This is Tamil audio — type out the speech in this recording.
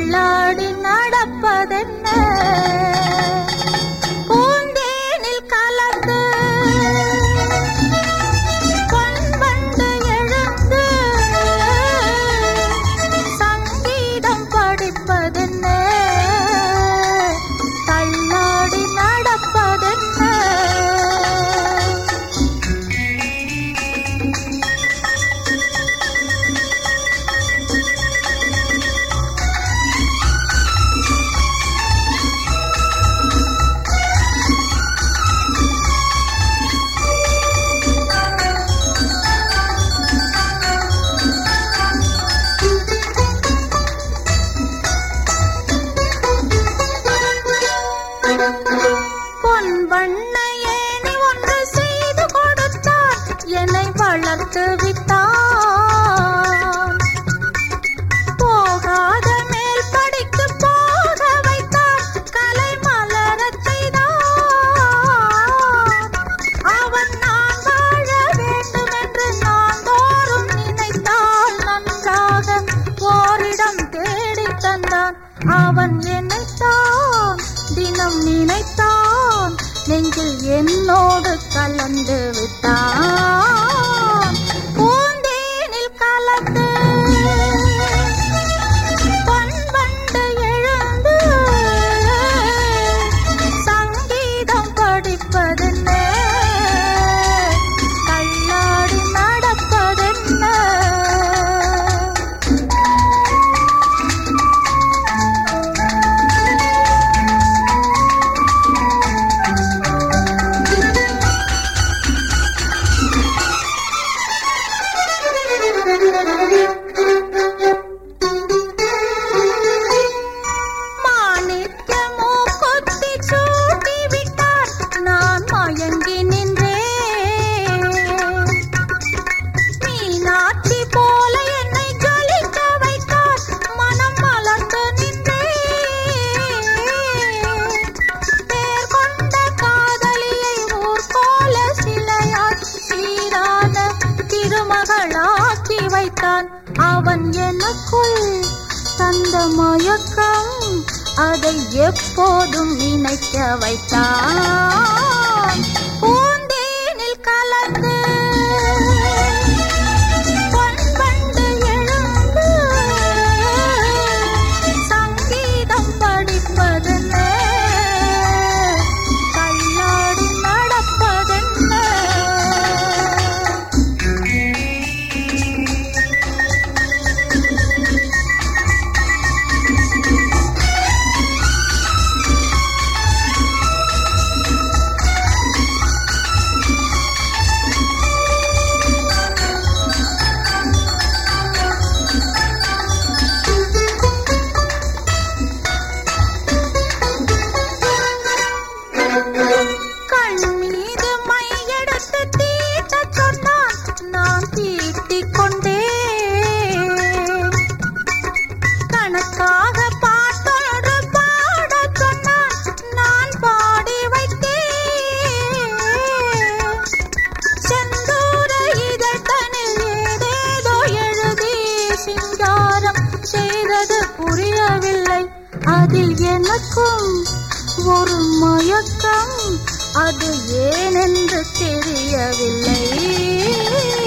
தள்ளாடி நடப்பதென்ன பூந்தேனில் கலந்து பொன்வண்டு எழுந்து சங்கீதம் படிப்பதென்ன தள்ளாடி நடப்பதென்ன பொன் வண்ண ஏணி ஒன்று செய்து கொடுத்தார் என்னை வளர்த்து விட்டார் போகாத மேல் படிக்கு போக வைத்தார் கலை மலரச் செய்தார் அவன் நான் வாழ வேண்டும் என்று நான் தோறும் நினைத்தால் நன்றாக ஓரிடம் தேடி தந்தான் அவன் என்னைத்தான் தினம் நினைத்தான் நெஞ்சில் என்னோடு கலந்து விட்டான் பூந்தேனில் கலந்து பொன்வண்டு எழுந்து சங்கீதம் படிப்பதென்ன தள்ளாடி நடப்பதென்ன மாணிக்க மூக்குத்தி சூட்டி விட்டார் நான் மயங்கி நின்றேன் மீனாட்சி போல என்னை ஜொலிக்க வைத்தார் மனம் மலர்ந்து நின்றேன் பேர் கொண்ட காதலியை ஊர் போல சிலையாய் சீரான திருமகளாக்கி வைத்தான் அவன் எனக்குள் தந்த மயக்கம் அதை எப்போதும் நினைக்க வைத்தான் பூந்தேனில் கலந்து பொன்வண்டு எழுந்து சங்கீதம் படிப்பதென்ன தள்ளாடி நடப்பதென்ன கண் மீது மை எடுத்து தீட்டச் சொன்னான் நான் தீட்டிக் கொண்டேன் கணக்காக பாட்டொன்று பாடச் சொன்னான் நான் பாடி வைத்தேன் செந்தூர இதழ்தனில் ஏதேதோ எழுதி சிங்காரம் செய்தது புரியவில்லை அதில் எனக்கும் ஒரு மயக்கம் அது ஏனென்று தெரியவில்லை